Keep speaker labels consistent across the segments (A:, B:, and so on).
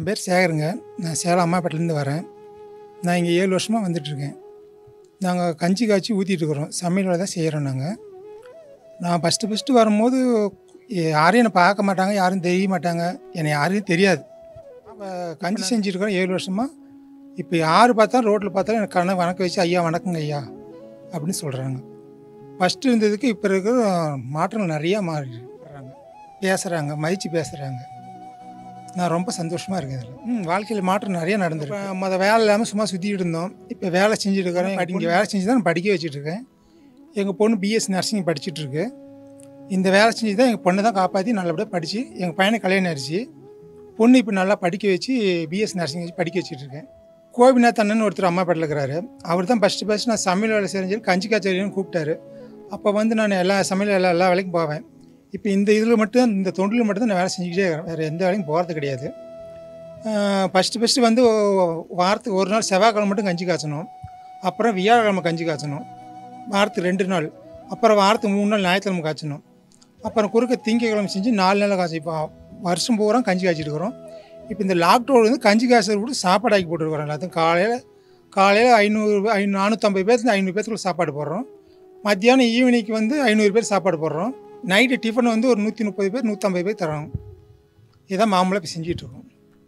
A: பேர் சேகருங்க நான் சேலம் அம்மாப்பேட்டிலேருந்து வரேன் நான் இங்கே ஏழு வருஷமாக வந்துட்டுருக்கேன் நாங்கள் கஞ்சி காய்ச்சி ஊற்றிட்டு இருக்கிறோம் சமையல் வேலை தான் செய்கிறோம் நாங்கள் நான் ஃபஸ்ட்டு ஃபஸ்ட்டு வரும்போது யாரையும் என்னை பார்க்க மாட்டாங்க யாரும் தெரிய மாட்டாங்க என்னை யாரையும் தெரியாது அப்போ கஞ்சி செஞ்சுருக்கிறோம் ஏழு வருஷமாக இப்போ யார் பார்த்தாலும் ரோட்டில் பார்த்தாலும் எனக்கு கண்ணை வணக்கம் வச்சு ஐயா வணக்கங்க ஐயா அப்படின்னு சொல்கிறாங்க ஃபஸ்ட்டு இருந்ததுக்கு இப்போ இருக்கிற மாற்றங்கள் நிறையா மாறி வர்றாங்க பேசுகிறாங்க மதித்து பேசுகிறாங்க நான் ரொம்ப சந்தோஷமாக இருக்கேன் இதில் ம் வாழ்க்கையில் மாற்றம் நிறைய நடந்திருக்கு மொத வேலை இல்லாமல் சும்மா சுற்றிட்டு இருந்தோம் இப்போ வேலை செஞ்சுட்டு இருக்கிறேன் இங்கே வேலை செஞ்சு தான் நான் படிக்க வச்சுட்டு இருக்கேன் எங்கள் பொண்ணு பிஎஸ் நர்சிங் படிச்சுட்டு இருக்கு இந்த வேலை செஞ்சு தான் எங்கள் பொண்ணை தான் காப்பாற்றி நல்லபடியாக படித்து எங்கள் பையனை கல்யாணம் ஆயிடுச்சு பொண்ணு இப்போ நல்லா படிக்க வச்சு பிஎஸ் நர்சிங் வச்சு படிக்க வச்சுட்டு இருக்கேன் கோபிநாத் அண்ணன் ஒருத்தர் அம்மாப்பேட்டில் இருக்கிறாரு அவர் தான் ஃபஸ்ட்டு ஃபஸ்ட்டு நான் சமையல் வேலை செஞ்சு கஞ்சி காய்ச்சலின்னு கூப்பிட்டாரு அப்போ வந்து நான் எல்லா சமையல் எல்லா எல்லா வேலைக்கும் போவேன் இப்போ இந்த இதில் மட்டும் இந்த தொண்டில் மட்டும் தான் நான் வேலை செஞ்சுக்கிட்டே இருக்கிறேன் வேறு எந்த வேலையும் போகிறது கிடையாது ஃபஸ்ட்டு ஃபஸ்ட்டு வந்து ஒ- வாரத்துக்கு ஒரு நாள் செவ்வாய்க்கிழமை மட்டும் கஞ்சி காய்ச்சணும் அப்புறம் வியாழக்கிழமை கஞ்சி காய்ச்சணும் வாரத்துக்கு ரெண்டு நாள் அப்புறம் வாரத்துக்கு மூணு நாள் ஞாயிற்றுக்கிழமை காய்ச்சணும் அப்புறம் குறுக்க திங்கக்கிழமை செஞ்சு நாலு நாள் காய்ச்சி இப்போ வருஷம் பூரா கஞ்சி காய்ச்சிட்டு இருக்கிறோம் இப்போ இந்த லாக்டவுன் வந்து கஞ்சி காய்ச்சல் கூட சாப்பாடு ஆக்கி போட்டுருக்குறோம் எல்லாத்தையும் காலையில் காலையில் ஐநூறு ஐநூ நானூற்றம்பது பேர்த்து ஐநூறு பேர்த்துக்குள்ள சாப்பாடு போடுறோம் மத்தியானம் ஈவினிங்க்கு வந்து ஐநூறு பேர் சாப்பாடு போடுறோம் நைட்டு டிஃபன் வந்து ஒரு நூற்றி முப்பது பேர் நூற்றம்பது பேர் தரோம் இதான் மாமூலாக இப்போ செஞ்சிட்ருக்கோம்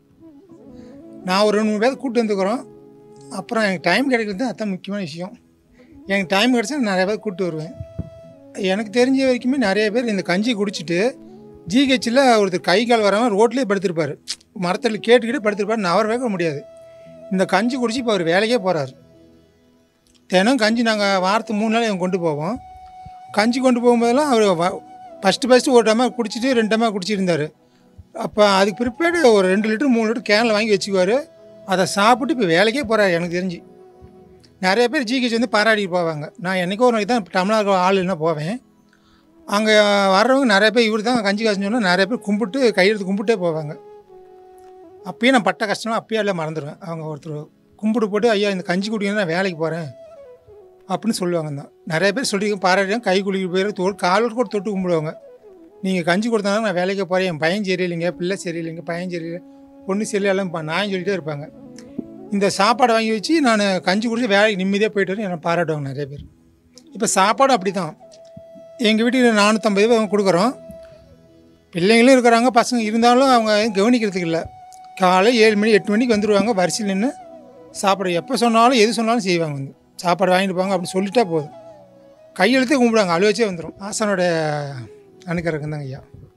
A: நான் ஒரு ரெண்டு மூணு பேர் கூப்பிட்டு வந்துக்கிறோம் அப்புறம் எனக்கு டைம் கிடைக்கிறது அதுதான் முக்கியமான விஷயம் எனக்கு டைம் கிடச்சா நான் நிறைய பேர் கூப்பிட்டு வருவேன் எனக்கு தெரிஞ்ச வரைக்குமே நிறைய பேர் இந்த கஞ்சி குடிச்சிட்டு ஜிஹெச்சில் ஒருத்தர் கை கால் வராமல் ரோட்லேயே படுத்திருப்பார் மரத்தில் கேட்டுக்கிட்டு படுத்திருப்பார் நவர வைக்க முடியாது இந்த கஞ்சி குடிச்சு இப்போ அவர் வேலைக்கே போகிறாரு தினம் கஞ்சி நாங்கள் வாரத்துக்கு மூணு நாள் இவங்க கொண்டு போவோம் கஞ்சி கொண்டு போகும்போதெல்லாம் அவர் ஃபஸ்ட்டு ஃபஸ்ட்டு ஒரு டமா குடிச்சிட்டு ரெண்டு டமா குடிச்சிருந்தார் அப்போ அதுக்கு பிற்பாடு ஒரு ரெண்டு லிட்டர் மூணு லிட்டர் கேனில் வாங்கி வச்சுக்குவார் அதை சாப்பிட்டு இப்போ வேலைக்கே போகிறாரு எனக்கு தெரிஞ்சு நிறைய பேர் ஜிஹெச் வந்து பாராட்டிட்டு போவாங்க நான் என்றைக்கோ ஒரு நாளைக்கு தான் தமிழ்நாடு ஆள் என்ன போவேன் அங்கே வர்றவங்க நிறைய பேர் இவர் தான் கஞ்சி காய்ச்சி சொன்னால் நிறைய பேர் கும்பிட்டு கையெழுத்து கும்பிட்டே போவாங்க அப்பயே நான் பட்ட கஷ்டம் அப்பயே எல்லாம் மறந்துடுவேன் அவங்க ஒருத்தர் கும்பிட்டு போட்டு ஐயா இந்த கஞ்சி குடிக்கணும் நான் வேலைக்கு போகிறேன் அப்படின்னு சொல்லுவாங்க தான் நிறைய பேர் சொல்லியிருக்கேன் பாராட்டியும் கை குளிக்க போயிரு தோல் காலோடு கூட தொட்டு கும்பிடுவாங்க நீங்கள் கஞ்சி கொடுத்தாங்க நான் வேலைக்கு போகிறேன் என் பையன் சரியில்லைங்க பிள்ளை சரியில்லைங்க பையன் சரியில்லை பொண்ணு சரியில்லைலாம் நான் சொல்லிட்டே இருப்பாங்க இந்த சாப்பாடை வாங்கி வச்சு நான் கஞ்சி குடிச்சு வேலைக்கு நிம்மதியாக போயிட்டு வரேன் என்னை பாராட்டுவாங்க நிறைய பேர் இப்போ சாப்பாடு அப்படி தான் எங்கள் வீட்டுக்கு நானூற்றம்பது பேர் கொடுக்குறோம் பிள்ளைங்களும் இருக்கிறாங்க பசங்க இருந்தாலும் அவங்க கவனிக்கிறதுக்கு இல்லை காலை ஏழு மணி எட்டு மணிக்கு வந்துடுவாங்க வரிசையில் நின்று சாப்பிட எப்போ சொன்னாலும் எது சொன்னாலும் செய்வாங்க வந்து சாப்பாடு வாங்கிட்டு போங்க அப்படின்னு சொல்லிட்டா போதும் கையெழுத்தே கும்பிடுவாங்க அழுவச்சே வந்துடும் ஆசானோட அணுக்கறக்கம் தாங்க ஐயா